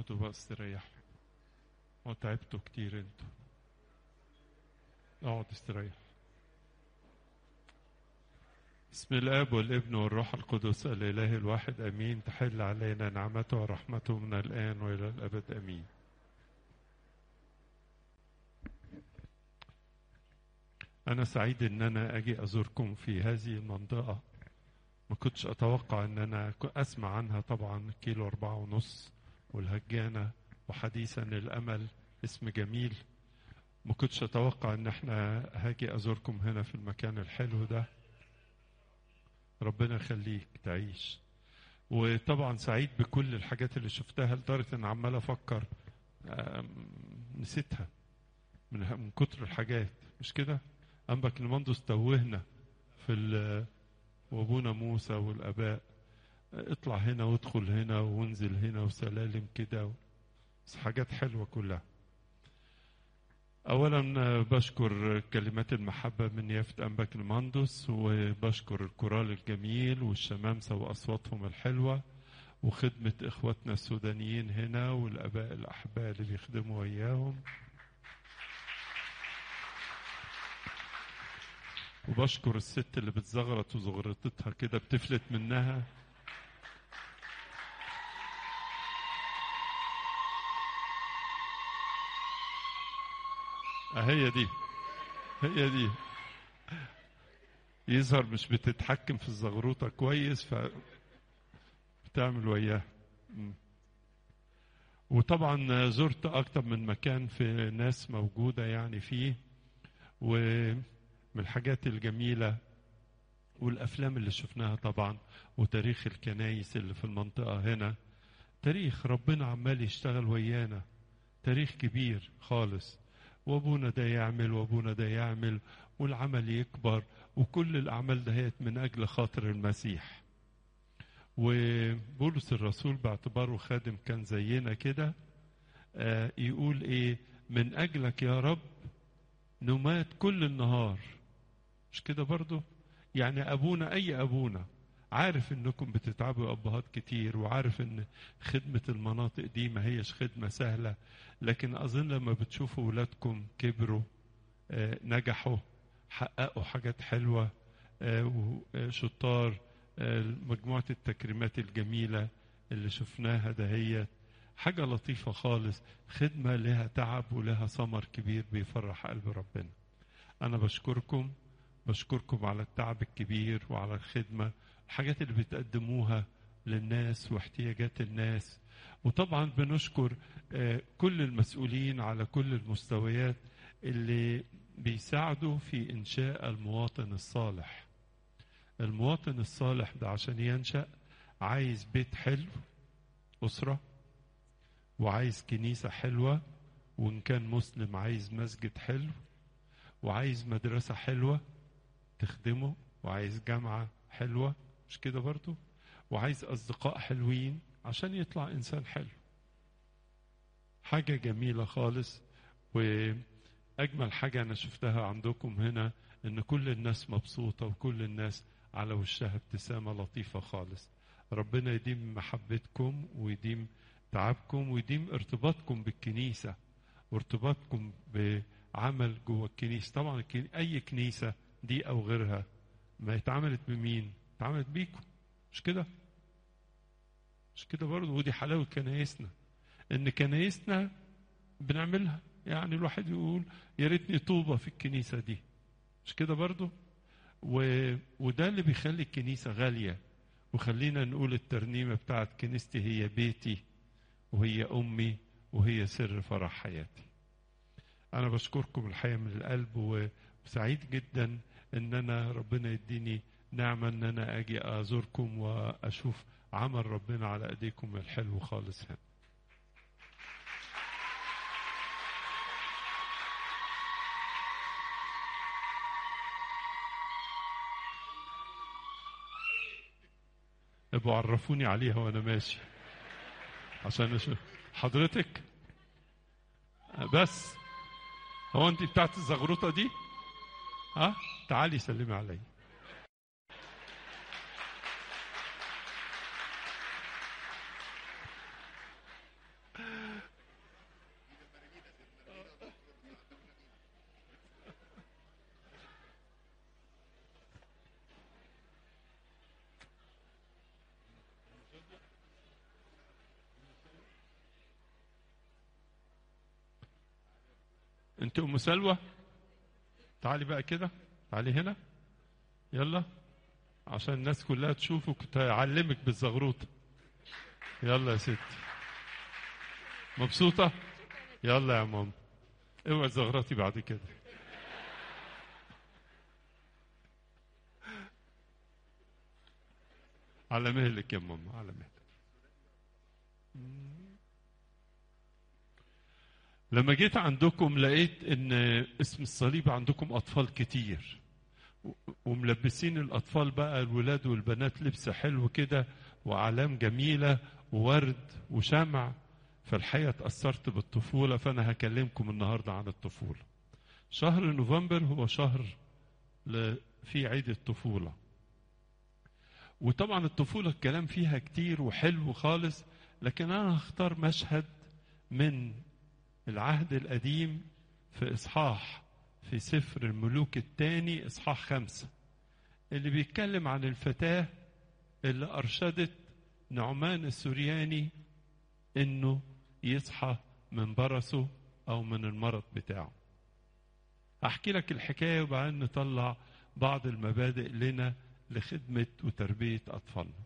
اقعدوا بقى استريحوا وتعبتوا كتير انتوا اقعد استريح بسم الاب والابن والروح القدس الاله الواحد امين تحل علينا نعمته ورحمته من الان والى الابد امين انا سعيد ان انا اجي ازوركم في هذه المنطقه ما كنتش اتوقع ان انا اسمع عنها طبعا كيلو اربعة ونص والهجانة وحديثا الامل اسم جميل ما كنتش اتوقع ان احنا هاجي ازوركم هنا في المكان الحلو ده ربنا يخليك تعيش وطبعا سعيد بكل الحاجات اللي شفتها لدرجه ان عمال افكر نسيتها من من كتر الحاجات مش كده انبك المندس توهنا في وابونا موسى والاباء اطلع هنا وادخل هنا وانزل هنا وسلالم كده بس حاجات حلوه كلها اولا بشكر كلمات المحبه من يافت انبك المهندس وبشكر الكورال الجميل والشمامسه واصواتهم الحلوه وخدمه اخواتنا السودانيين هنا والاباء الاحباء اللي بيخدموا وياهم وبشكر الست اللي بتزغرط وزغرطتها كده بتفلت منها هي دي هي دي يظهر مش بتتحكم في الزغروطه كويس ف بتعمل وياها وطبعا زرت اكتر من مكان في ناس موجوده يعني فيه ومن الحاجات الجميله والافلام اللي شفناها طبعا وتاريخ الكنايس اللي في المنطقه هنا تاريخ ربنا عمال يشتغل ويانا تاريخ كبير خالص وابونا ده يعمل وابونا ده يعمل والعمل يكبر وكل الاعمال دهيت من اجل خاطر المسيح وبولس الرسول باعتباره خادم كان زينا كده آه يقول ايه من اجلك يا رب نمات كل النهار مش كده برضو يعني ابونا اي ابونا عارف انكم بتتعبوا ابهات كتير وعارف ان خدمة المناطق دي ما هيش خدمة سهلة لكن اظن لما بتشوفوا ولادكم كبروا آه نجحوا حققوا حاجات حلوة آه شطار آه مجموعة التكريمات الجميلة اللي شفناها دهيت حاجة لطيفة خالص خدمة لها تعب ولها ثمر كبير بيفرح قلب ربنا أنا بشكركم بشكركم على التعب الكبير وعلى الخدمة الحاجات اللي بتقدموها للناس واحتياجات الناس وطبعا بنشكر كل المسؤولين على كل المستويات اللي بيساعدوا في إنشاء المواطن الصالح المواطن الصالح ده عشان ينشأ عايز بيت حلو أسرة وعايز كنيسة حلوة وإن كان مسلم عايز مسجد حلو وعايز مدرسة حلوة تخدمه وعايز جامعة حلوة مش كده برضو وعايز أصدقاء حلوين عشان يطلع إنسان حلو حاجة جميلة خالص وأجمل حاجة أنا شفتها عندكم هنا إن كل الناس مبسوطة وكل الناس على وشها ابتسامة لطيفة خالص ربنا يديم محبتكم ويديم تعبكم ويديم ارتباطكم بالكنيسة وارتباطكم بعمل جوه الكنيسة طبعا أي كنيسة دي أو غيرها ما اتعملت بمين اتعملت بيكم مش كده مش كده برضه ودي حلاوة كنايسنا ان كنايسنا بنعملها يعني الواحد يقول يا ريتني طوبة في الكنيسة دي مش كده برضه و... وده اللي بيخلي الكنيسة غالية وخلينا نقول الترنيمة بتاعت كنيستي هي بيتي وهي أمي وهي سر فرح حياتي أنا بشكركم الحقيقة من القلب وسعيد جدا ان انا ربنا يديني نعمه ان انا اجي ازوركم واشوف عمل ربنا على ايديكم الحلو خالص هنا ابقوا عرفوني عليها وانا ماشي عشان اشوف حضرتك بس هو انت بتاعت الزغروطه دي ها تعالي سلمي علي انت ام سلوى تعالي بقى كده تعالي هنا يلا عشان الناس كلها تشوفك تعلمك بالزغروطه يلا يا ستي مبسوطه يلا يا ماما اوعي زغرتي بعد كده على مهلك يا ماما على مهلك لما جيت عندكم لقيت ان اسم الصليب عندكم اطفال كتير وملبسين الاطفال بقى الولاد والبنات لبس حلو كده واعلام جميله وورد وشمع فالحقيقه اتاثرت بالطفوله فانا هكلمكم النهارده عن الطفوله شهر نوفمبر هو شهر في عيد الطفوله وطبعا الطفوله الكلام فيها كتير وحلو خالص لكن انا هختار مشهد من العهد القديم في إصحاح في سفر الملوك الثاني إصحاح خمسة اللي بيتكلم عن الفتاة اللي أرشدت نعمان السورياني إنه يصحى من برسه أو من المرض بتاعه أحكي لك الحكاية وبعدين نطلع بعض المبادئ لنا لخدمة وتربية أطفالنا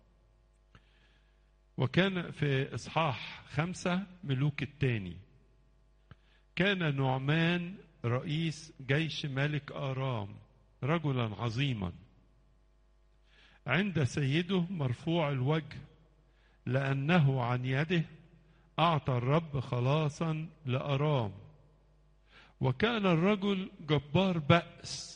وكان في إصحاح خمسة ملوك الثاني كان نعمان رئيس جيش ملك آرام رجلا عظيما عند سيده مرفوع الوجه لأنه عن يده أعطى الرب خلاصا لأرام وكان الرجل جبار بأس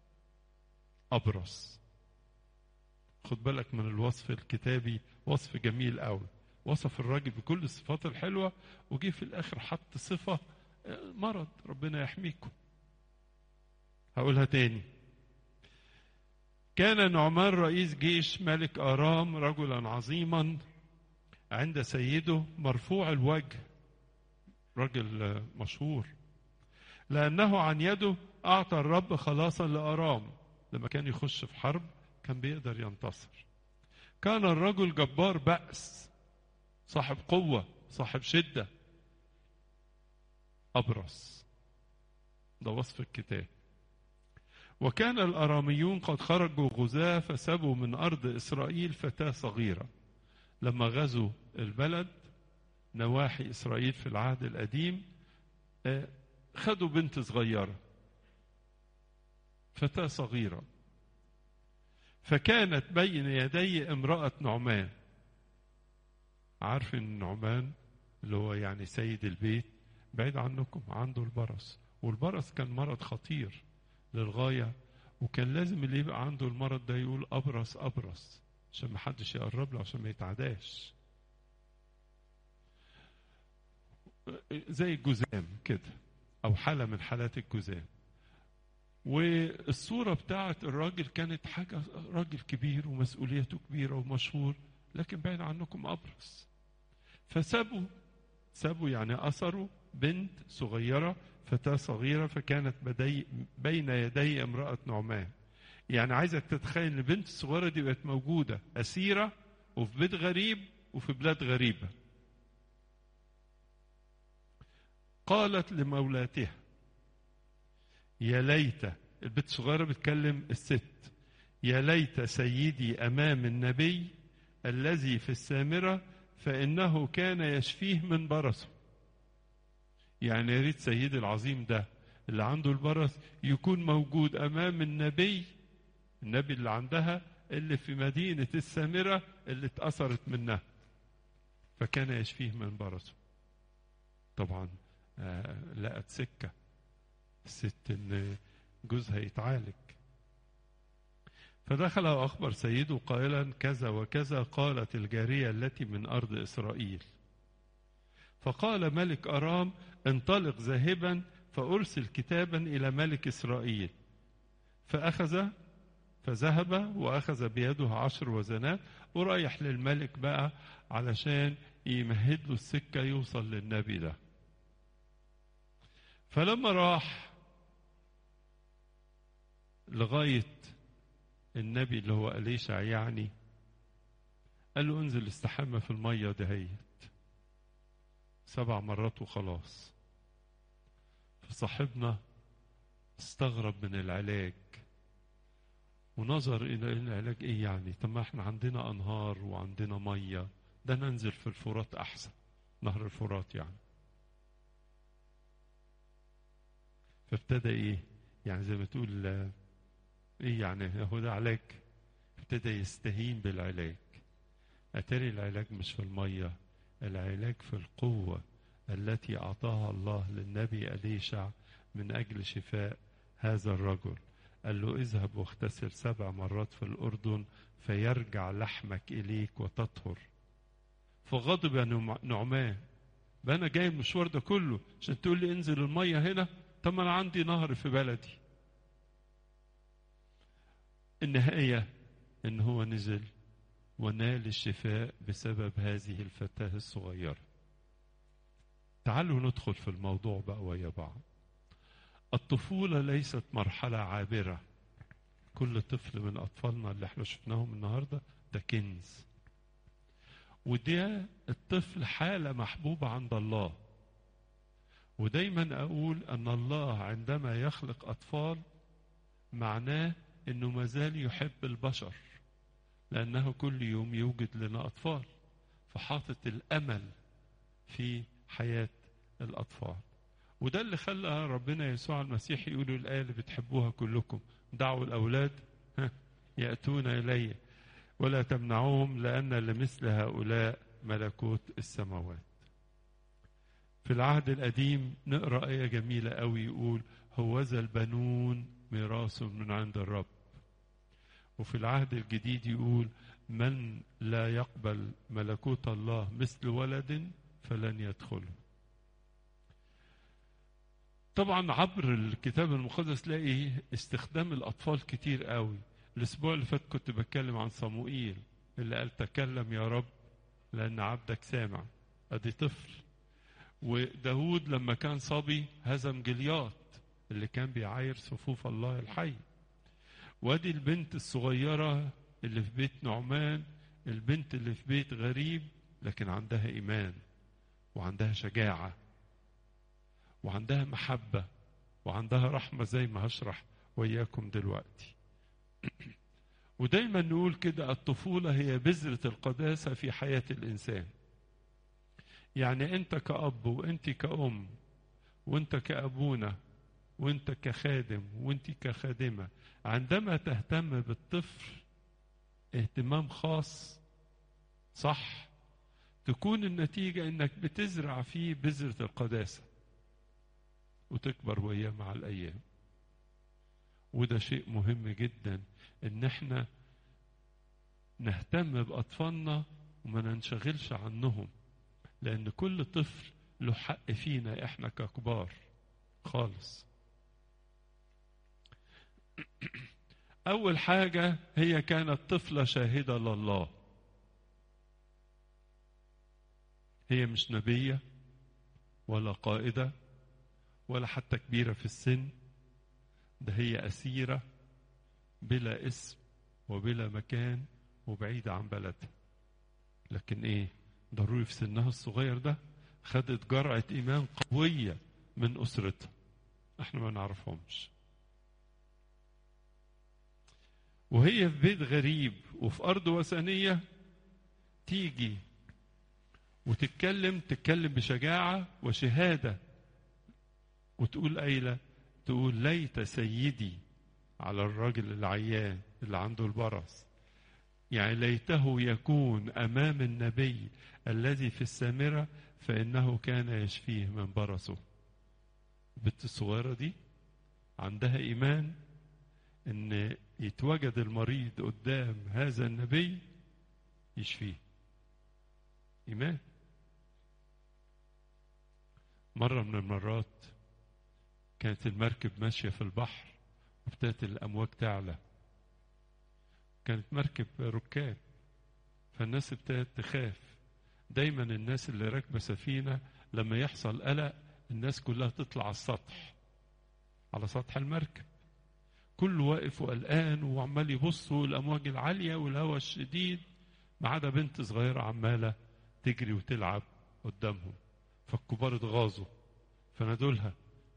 أبرص خد بالك من الوصف الكتابي وصف جميل قوي وصف الراجل بكل الصفات الحلوة وجي في الآخر حط صفة مرض ربنا يحميكم هقولها تاني كان نعمان رئيس جيش ملك آرام رجلا عظيما عند سيده مرفوع الوجه رجل مشهور لأنه عن يده أعطى الرب خلاصا لأرام لما كان يخش في حرب كان بيقدر ينتصر كان الرجل جبار بأس صاحب قوة صاحب شدة أبرص ده وصف الكتاب وكان الأراميون قد خرجوا غزاة فسبوا من أرض إسرائيل فتاة صغيرة لما غزوا البلد نواحي إسرائيل في العهد القديم خدوا بنت صغيرة فتاة صغيرة فكانت بين يدي امرأة نعمان عارف ان نعمان اللي هو يعني سيد البيت بعيد عنكم عنده البرص والبرص كان مرض خطير للغاية وكان لازم اللي يبقى عنده المرض ده يقول أبرص أبرص عشان ما حدش يقرب له عشان ما يتعداش زي الجزام كده أو حالة من حالات الجزام والصورة بتاعت الراجل كانت حاجة راجل كبير ومسؤوليته كبيرة ومشهور لكن بعيد عنكم أبرص فسابوا سابوا يعني أثروا بنت صغيرة فتاة صغيرة فكانت بدي بين يدي امرأة نعمان يعني عايزك تتخيل ان البنت الصغيرة دي بقت موجودة أسيرة وفي بيت غريب وفي بلاد غريبة قالت لمولاتها يا ليت البنت الصغيرة بتكلم الست يا ليت سيدي أمام النبي الذي في السامرة فإنه كان يشفيه من برصه يعني يا ريت سيدي العظيم ده اللي عنده البرص يكون موجود امام النبي النبي اللي عندها اللي في مدينة السامرة اللي اتأثرت منها فكان يشفيه من برصه طبعا آه لقت سكة الست ان جوزها يتعالج فدخل وأخبر سيده قائلا كذا وكذا قالت الجارية التي من أرض إسرائيل فقال ملك أرام انطلق ذاهبا فأرسل كتابا إلى ملك إسرائيل فأخذ فذهب وأخذ بيده عشر وزنات ورايح للملك بقى علشان يمهد له السكة يوصل للنبي ده فلما راح لغاية النبي اللي هو أليشع يعني قال له انزل استحمى في المية دهيت سبع مرات وخلاص فصاحبنا استغرب من العلاج ونظر الى العلاج ايه يعني طب ما احنا عندنا انهار وعندنا ميه ده ننزل في الفرات احسن نهر الفرات يعني فابتدى ايه يعني زي ما تقول ايه يعني هو ده علاج ابتدى يستهين بالعلاج اتاري العلاج مش في الميه العلاج في القوه التي اعطاها الله للنبي اليشع من اجل شفاء هذا الرجل قال له اذهب واغتسل سبع مرات في الاردن فيرجع لحمك اليك وتطهر فغضب يا نعمان بقى انا جاي المشوار ده كله عشان تقول لي انزل الميه هنا طب ما انا عندي نهر في بلدي النهايه ان هو نزل ونال الشفاء بسبب هذه الفتاه الصغيره تعالوا ندخل في الموضوع بقى ويا بعض الطفولة ليست مرحلة عابرة كل طفل من أطفالنا اللي احنا شفناهم النهاردة ده كنز وده الطفل حالة محبوبة عند الله ودايما أقول أن الله عندما يخلق أطفال معناه أنه مازال يحب البشر لأنه كل يوم يوجد لنا أطفال فحاطط الأمل في حياة الأطفال وده اللي خلى ربنا يسوع المسيح يقول الآية اللي بتحبوها كلكم دعوا الأولاد يأتون إلي ولا تمنعوهم لأن لمثل هؤلاء ملكوت السماوات في العهد القديم نقرأ آية جميلة قوي يقول هوذا البنون ميراث من عند الرب وفي العهد الجديد يقول من لا يقبل ملكوت الله مثل ولد فلن يدخله طبعا عبر الكتاب المقدس تلاقي استخدام الاطفال كتير قوي الاسبوع اللي فات كنت بتكلم عن صموئيل اللي قال تكلم يا رب لان عبدك سامع ادي طفل وداود لما كان صبي هزم جليات اللي كان بيعاير صفوف الله الحي وادي البنت الصغيرة اللي في بيت نعمان البنت اللي في بيت غريب لكن عندها إيمان وعندها شجاعة وعندها محبة وعندها رحمة زي ما هشرح وإياكم دلوقتي ودايما نقول كده الطفولة هي بذرة القداسة في حياة الإنسان يعني أنت كأب وأنت كأم وأنت كأبونا وأنت كخادم وأنت كخادمة عندما تهتم بالطفل اهتمام خاص صح تكون النتيجة انك بتزرع فيه بذرة القداسة وتكبر وياه مع الايام وده شيء مهم جدا ان احنا نهتم باطفالنا وما ننشغلش عنهم لان كل طفل له حق فينا احنا ككبار خالص اول حاجه هي كانت طفله شاهده لله هي مش نبيه ولا قائده ولا حتى كبيره في السن ده هي اسيره بلا اسم وبلا مكان وبعيده عن بلدها لكن ايه ضروري في سنها الصغير ده خدت جرعه ايمان قويه من اسرتها احنا ما نعرفهمش وهي في بيت غريب وفي أرض وثنية تيجي وتتكلم تتكلم بشجاعة وشهادة وتقول أيلة تقول ليت سيدي على الرجل العيان اللي عنده البرص يعني ليته يكون أمام النبي الذي في السامرة فإنه كان يشفيه من برصه البنت الصغيرة دي عندها إيمان ان يتوجد المريض قدام هذا النبي يشفيه ايمان مره من المرات كانت المركب ماشيه في البحر وابتدت الامواج تعلى كانت مركب ركاب فالناس ابتدت تخاف دايما الناس اللي راكبه سفينه لما يحصل قلق الناس كلها تطلع على السطح على سطح المركب كله واقف وقلقان وعمال يبص الامواج العاليه والهواء الشديد ما عدا بنت صغيره عماله تجري وتلعب قدامهم فالكبار اتغاظوا فنادوا لها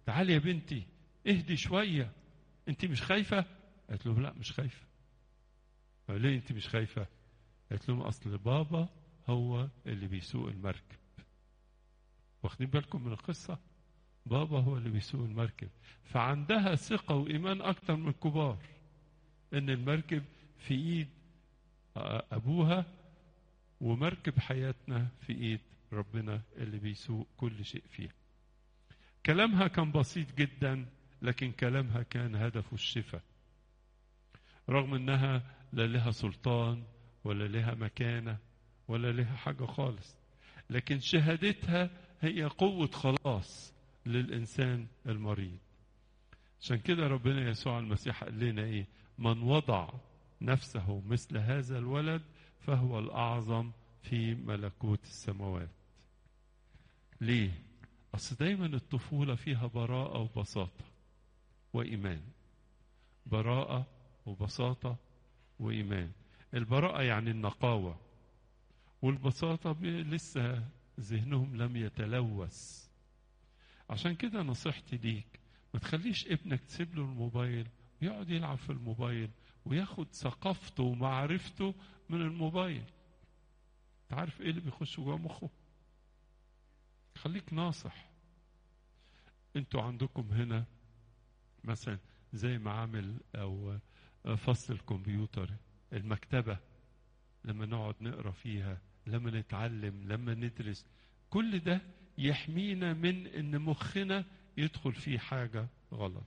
تعالي يا بنتي اهدي شويه انت مش خايفه قالت له لا مش خايفه قال ليه انت مش خايفه قالت لهم اصل بابا هو اللي بيسوق المركب واخدين بالكم من القصه بابا هو اللي بيسوق المركب فعندها ثقه وايمان اكتر من الكبار ان المركب في ايد ابوها ومركب حياتنا في ايد ربنا اللي بيسوق كل شيء فيها كلامها كان بسيط جدا لكن كلامها كان هدفه الشفاء رغم انها لا لها سلطان ولا لها مكانه ولا لها حاجه خالص لكن شهادتها هي قوه خلاص للانسان المريض عشان كده ربنا يسوع المسيح قال لنا ايه من وضع نفسه مثل هذا الولد فهو الاعظم في ملكوت السماوات ليه اصل دايما الطفوله فيها براءه وبساطه وايمان براءه وبساطه وايمان البراءه يعني النقاوه والبساطه لسه ذهنهم لم يتلوث عشان كده نصيحتي ليك ما تخليش ابنك تسيب له الموبايل ويقعد يلعب في الموبايل وياخد ثقافته ومعرفته من الموبايل تعرف ايه اللي بيخش جوه مخه خليك ناصح انتوا عندكم هنا مثلا زي معامل او فصل الكمبيوتر المكتبه لما نقعد نقرا فيها لما نتعلم لما ندرس كل ده يحمينا من ان مخنا يدخل فيه حاجه غلط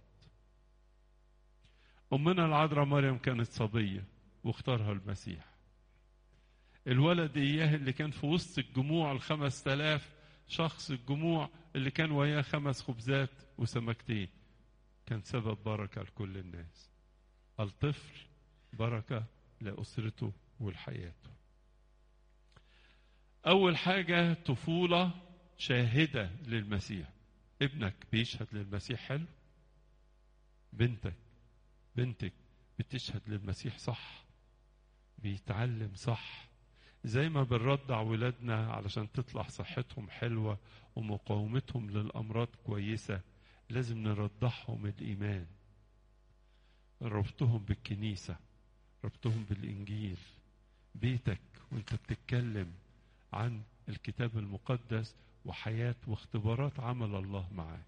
امنا العذراء مريم كانت صبيه واختارها المسيح الولد اياه اللي كان في وسط الجموع الخمس تلاف شخص الجموع اللي كان وياه خمس خبزات وسمكتين كان سبب بركة لكل الناس الطفل بركة لأسرته ولحياته أول حاجة طفولة شاهدة للمسيح ابنك بيشهد للمسيح حلو بنتك بنتك بتشهد للمسيح صح بيتعلم صح زي ما بنرضع ولادنا علشان تطلع صحتهم حلوة ومقاومتهم للأمراض كويسة لازم نرضعهم الإيمان ربطهم بالكنيسة ربطهم بالإنجيل بيتك وانت بتتكلم عن الكتاب المقدس وحياة واختبارات عمل الله معاك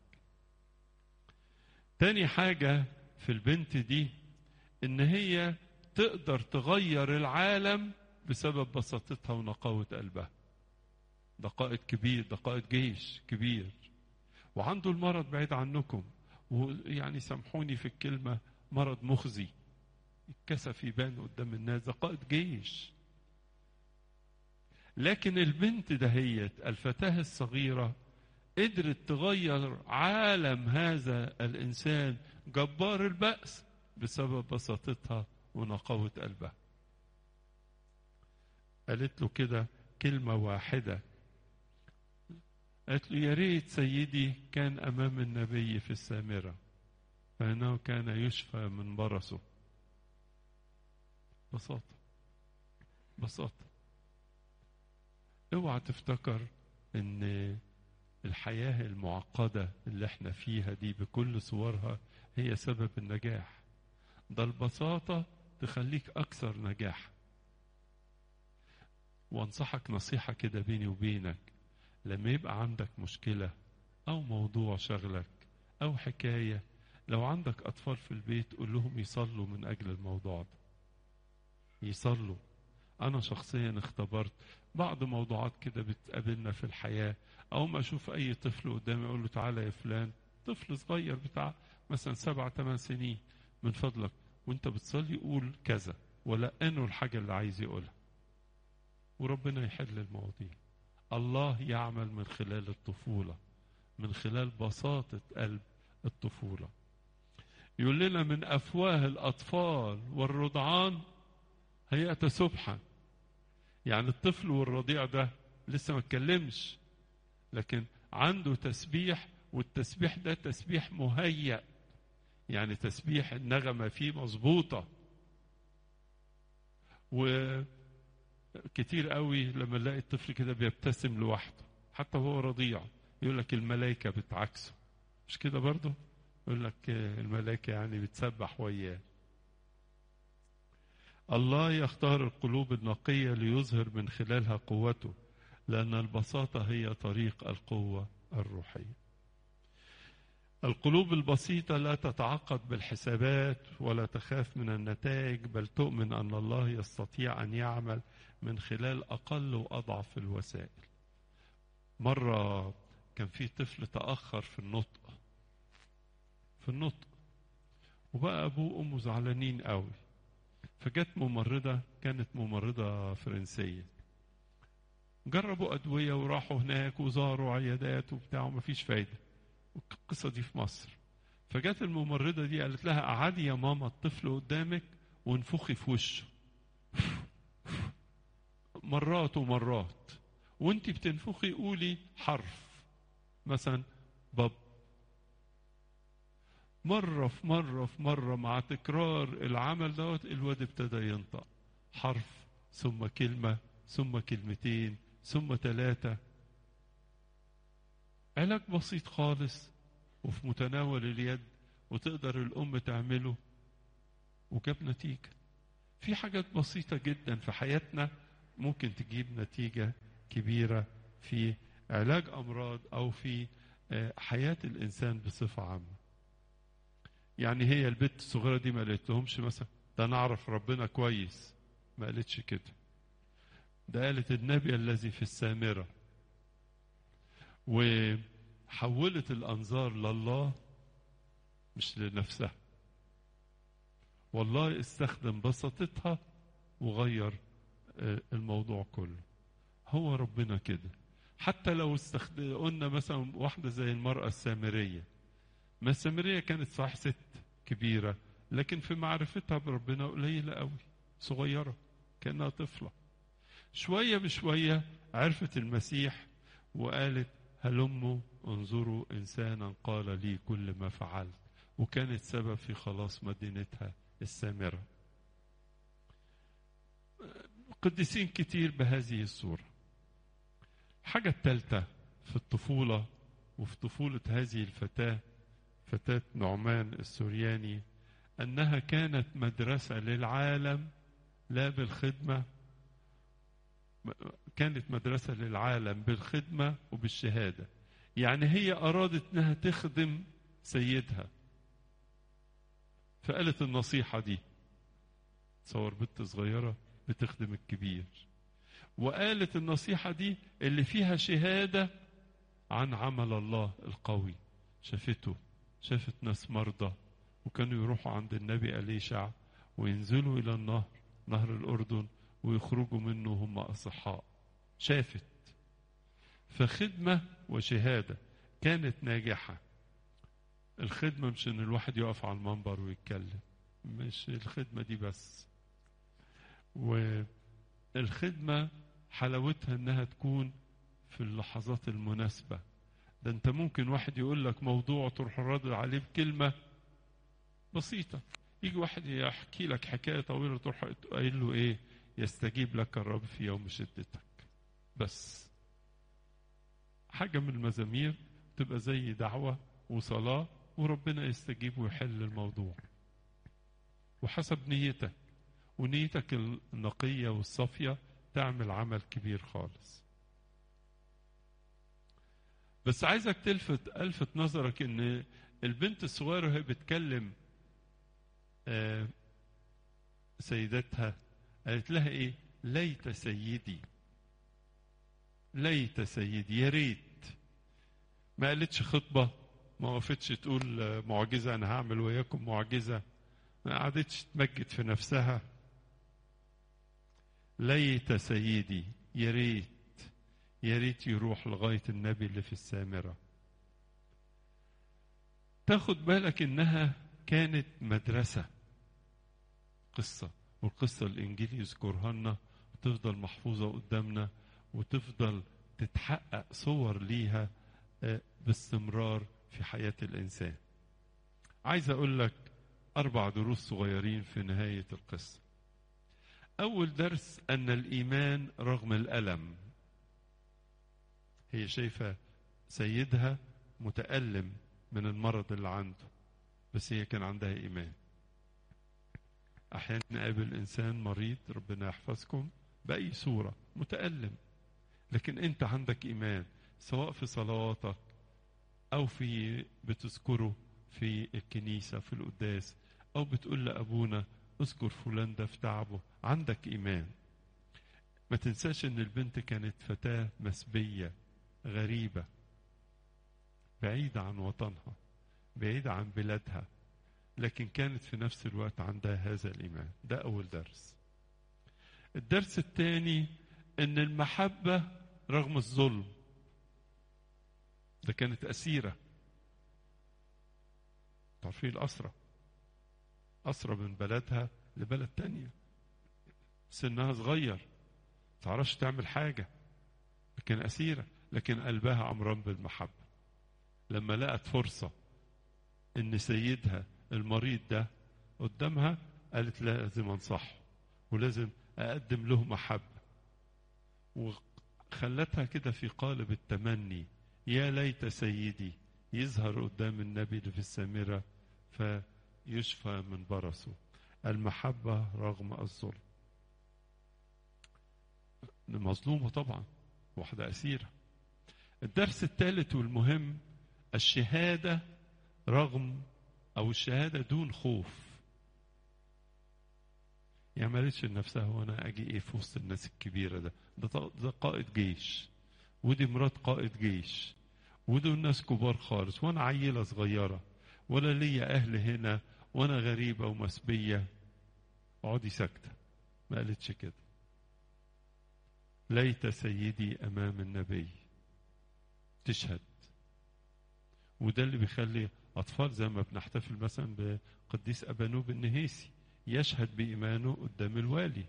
تاني حاجة في البنت دي ان هي تقدر تغير العالم بسبب بساطتها ونقاوة قلبها ده قائد كبير ده قائد جيش كبير وعنده المرض بعيد عنكم ويعني سامحوني في الكلمة مرض مخزي الكسف يبان قدام الناس ده قائد جيش لكن البنت دهيت الفتاة الصغيرة قدرت تغير عالم هذا الإنسان جبار البأس بسبب بساطتها ونقاوة قلبها قالت له كده كلمة واحدة قالت له يا ريت سيدي كان أمام النبي في السامرة فإنه كان يشفى من برصه بساطة بساطة اوعى تفتكر ان الحياة المعقدة اللي احنا فيها دي بكل صورها هي سبب النجاح ده البساطة تخليك أكثر نجاح وانصحك نصيحة كده بيني وبينك لما يبقى عندك مشكلة أو موضوع شغلك أو حكاية لو عندك أطفال في البيت قول لهم يصلوا من أجل الموضوع ده يصلوا أنا شخصيا اختبرت بعض موضوعات كده بتقابلنا في الحياة أو ما أشوف أي طفل قدامي أقول له تعالى يا فلان طفل صغير بتاع مثلا سبع ثمان سنين من فضلك وانت بتصلي قول كذا ولقنه الحاجة اللي عايز يقولها وربنا يحل المواضيع الله يعمل من خلال الطفولة من خلال بساطة قلب الطفولة يقول لنا من أفواه الأطفال والرضعان هيئة سبحة يعني الطفل والرضيع ده لسه ما اتكلمش لكن عنده تسبيح والتسبيح ده تسبيح مهيأ يعني تسبيح النغمة فيه مظبوطة وكتير قوي لما نلاقي الطفل كده بيبتسم لوحده حتى وهو رضيع يقول لك الملائكة بتعكسه مش كده برضه يقول لك الملائكة يعني بتسبح وياه الله يختار القلوب النقية ليظهر من خلالها قوته لأن البساطة هي طريق القوة الروحية القلوب البسيطة لا تتعقد بالحسابات ولا تخاف من النتائج بل تؤمن أن الله يستطيع أن يعمل من خلال أقل وأضعف الوسائل مرة كان في طفل تأخر في النطق في النطق وبقى أبوه وأمه زعلانين قوي فجت ممرضة كانت ممرضة فرنسية جربوا أدوية وراحوا هناك وزاروا عيادات وبتاع ومفيش فايدة القصة دي في مصر فجت الممرضة دي قالت لها قعدي يا ماما الطفل قدامك وانفخي في وشه مرات ومرات وانت بتنفخي قولي حرف مثلا باب مرة في مرة في مرة مع تكرار العمل دوت الواد ابتدى ينطق حرف ثم كلمة ثم كلمتين ثم ثلاثة علاج بسيط خالص وفي متناول اليد وتقدر الأم تعمله وجاب نتيجة في حاجات بسيطة جدا في حياتنا ممكن تجيب نتيجة كبيرة في علاج أمراض أو في حياة الإنسان بصفة عامة يعني هي البنت الصغيرة دي ما قالت لهمش مثلا ده أنا أعرف ربنا كويس ما قالتش كده ده قالت النبي الذي في السامرة وحولت الأنظار لله مش لنفسها والله استخدم بساطتها وغير الموضوع كله هو ربنا كده حتى لو استخدم قلنا مثلا واحدة زي المرأة السامرية ما السامرية كانت صح ست كبيرة لكن في معرفتها بربنا قليلة قوي صغيرة كأنها طفلة شوية بشوية عرفت المسيح وقالت هلموا انظروا إنسانا قال لي كل ما فعلت وكانت سبب في خلاص مدينتها السامرة قديسين كتير بهذه الصورة الحاجة الثالثة في الطفولة وفي طفولة هذه الفتاة فتاة نعمان السورياني أنها كانت مدرسة للعالم لا بالخدمة كانت مدرسة للعالم بالخدمة وبالشهادة يعني هي أرادت أنها تخدم سيدها فقالت النصيحة دي تصور بنت صغيرة بتخدم الكبير وقالت النصيحة دي اللي فيها شهادة عن عمل الله القوي شافته شافت ناس مرضى وكانوا يروحوا عند النبي أليشع وينزلوا إلى النهر نهر الأردن ويخرجوا منه هم أصحاء شافت فخدمة وشهادة كانت ناجحة الخدمة مش إن الواحد يقف على المنبر ويتكلم مش الخدمة دي بس والخدمة حلاوتها إنها تكون في اللحظات المناسبة ده أنت ممكن واحد يقول لك موضوع تروح رد عليه بكلمة بسيطة يجي واحد يحكي لك حكاية طويلة تروح قايل له إيه يستجيب لك الرب في يوم شدتك بس حاجة من المزامير تبقى زي دعوة وصلاة وربنا يستجيب ويحل الموضوع وحسب نيتك ونيتك النقية والصافية تعمل عمل كبير خالص بس عايزك تلفت ألفت نظرك ان البنت الصغيرة وهي بتكلم آه سيدتها قالت لها ايه ليت سيدي ليت سيدي يا ريت ما قالتش خطبة ما وقفتش تقول معجزة أنا هعمل وياكم معجزة ما قعدتش تمجد في نفسها ليت سيدي يا ريت يا ريت يروح لغاية النبي اللي في السامرة تاخد بالك إنها كانت مدرسة قصة والقصة الإنجيل يذكرها لنا وتفضل محفوظة قدامنا وتفضل تتحقق صور ليها باستمرار في حياة الإنسان عايز أقول لك أربع دروس صغيرين في نهاية القصة أول درس أن الإيمان رغم الألم هي شايفة سيدها متألم من المرض اللي عنده بس هي كان عندها إيمان أحيانا نقابل إنسان مريض ربنا يحفظكم بأي صورة متألم لكن أنت عندك إيمان سواء في صلواتك أو في بتذكره في الكنيسة في القداس أو بتقول لأبونا اذكر فلان ده في تعبه عندك إيمان ما تنساش ان البنت كانت فتاة مسبية غريبة بعيدة عن وطنها بعيدة عن بلادها لكن كانت في نفس الوقت عندها هذا الإيمان ده أول درس الدرس الثاني ان المحبة رغم الظلم ده كانت أسيرة تعرفين الأسرة أسرة من بلدها لبلد تانية سنها صغير تعرفش تعمل حاجة لكن أسيرة لكن قلبها عمران بالمحبة لما لقت فرصة إن سيدها المريض ده قدامها قالت لازم أنصحه ولازم أقدم له محبة وخلتها كده في قالب التمني يا ليت سيدي يظهر قدام النبي اللي في السامرة فيشفى من برصه المحبة رغم الظلم مظلومة طبعا واحدة أسيرة الدرس الثالث والمهم الشهادة رغم أو الشهادة دون خوف يعني ما قالتش لنفسها وانا اجي ايه في وسط الناس الكبيره ده ده ده قائد جيش ودي مرات قائد جيش ودول ناس كبار خالص وانا عيله صغيره ولا ليا اهل هنا وانا غريبه ومسبيه اقعدي ساكته ما قالتش كده ليت سيدي امام النبي تشهد وده اللي بيخلي اطفال زي ما بنحتفل مثلا بقديس ابانوب النهيسي يشهد بإيمانه قدام الوالي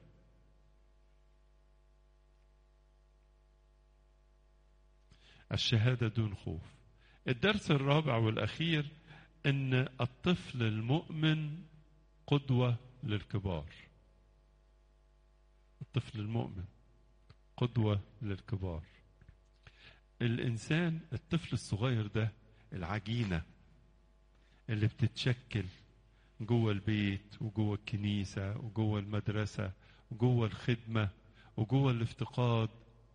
الشهادة دون خوف الدرس الرابع والأخير أن الطفل المؤمن قدوة للكبار الطفل المؤمن قدوة للكبار الإنسان الطفل الصغير ده العجينة اللي بتتشكل جوه البيت وجوه الكنيسة وجوه المدرسة وجوه الخدمة وجوه الافتقاد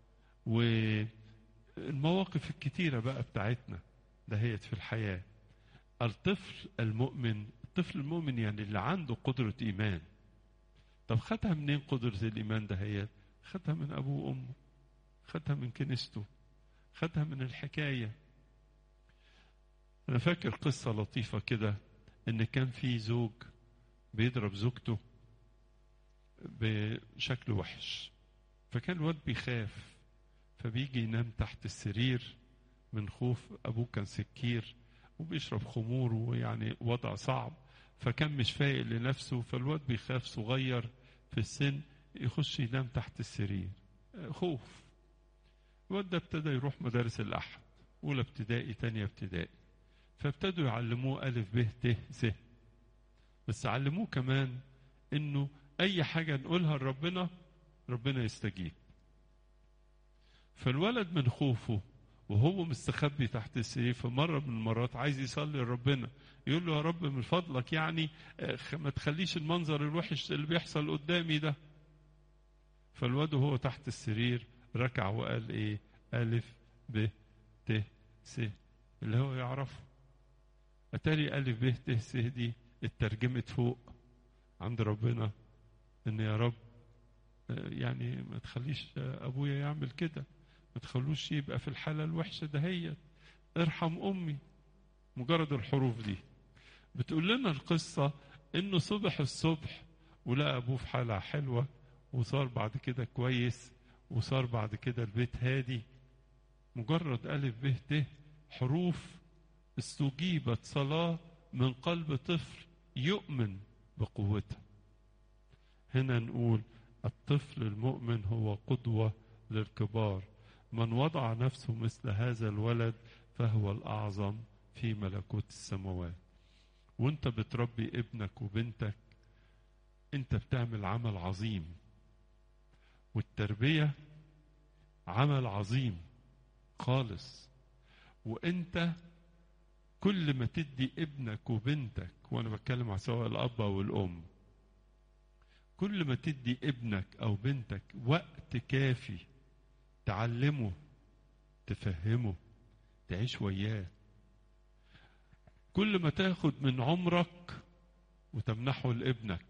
والمواقف الكتيرة بقى بتاعتنا دهيت في الحياة الطفل المؤمن الطفل المؤمن يعني اللي عنده قدرة إيمان طب خدها منين قدرة الإيمان دهيت خدها من أبوه وأمه خدها من كنيسته خدها من الحكاية أنا فاكر قصة لطيفة كده ان كان في زوج بيضرب زوجته بشكل وحش فكان الواد بيخاف فبيجي ينام تحت السرير من خوف ابوه كان سكير وبيشرب خمور ويعني وضع صعب فكان مش فايق لنفسه فالواد بيخاف صغير في السن يخش ينام تحت السرير خوف الواد ده ابتدى يروح مدارس الاحد اولى ابتدائي تانية ابتدائي فابتدوا يعلموه ألف ب ت س بس علموه كمان إنه أي حاجة نقولها لربنا ربنا يستجيب فالولد من خوفه وهو مستخبي تحت السرير في مرة من المرات عايز يصلي لربنا يقول له يا رب من فضلك يعني ما تخليش المنظر الوحش اللي بيحصل قدامي ده فالواد وهو تحت السرير ركع وقال ايه ألف ب ت س اللي هو يعرفه أتاري ألف ب ت س دي اترجمت فوق عند ربنا إن يا رب يعني ما تخليش أبويا يعمل كده ما تخلوش يبقى في الحالة الوحشة دهيت ارحم أمي مجرد الحروف دي بتقول لنا القصة إنه صبح الصبح ولقى أبوه في حالة حلوة وصار بعد كده كويس وصار بعد كده البيت هادي مجرد ألف ب ت حروف استجيبت صلاة من قلب طفل يؤمن بقوتها هنا نقول الطفل المؤمن هو قدوة للكبار من وضع نفسه مثل هذا الولد فهو الأعظم في ملكوت السماوات وانت بتربي ابنك وبنتك انت بتعمل عمل عظيم والتربية عمل عظيم خالص وانت كل ما تدي ابنك وبنتك وانا بتكلم على سواء الاب او الام كل ما تدي ابنك او بنتك وقت كافي تعلمه تفهمه تعيش وياه كل ما تاخد من عمرك وتمنحه لابنك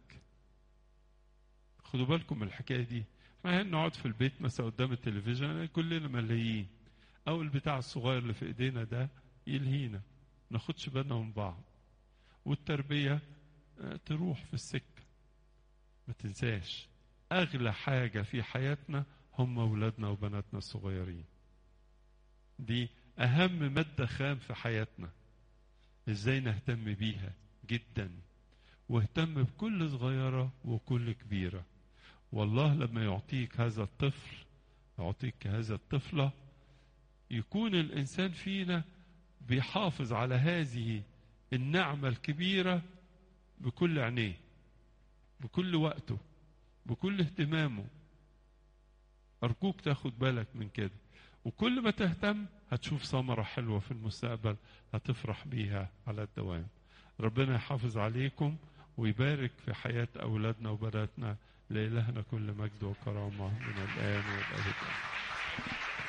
خدوا بالكم من الحكايه دي احنا نقعد في البيت مثلا قدام التلفزيون كلنا ملايين او البتاع الصغير اللي في ايدينا ده يلهينا ناخدش بالنا من بعض والتربيه تروح في السكه ما تنساش اغلى حاجه في حياتنا هم اولادنا وبناتنا الصغيرين دي اهم ماده خام في حياتنا ازاي نهتم بيها جدا واهتم بكل صغيره وكل كبيره والله لما يعطيك هذا الطفل يعطيك هذا الطفله يكون الانسان فينا بيحافظ على هذه النعمه الكبيره بكل عينيه بكل وقته بكل اهتمامه أرجوك تاخد بالك من كده وكل ما تهتم هتشوف ثمرة حلوة في المستقبل هتفرح بيها على الدوام ربنا يحافظ عليكم ويبارك في حياة أولادنا وبناتنا لإلهنا كل مجد وكرامة من الآن والأبد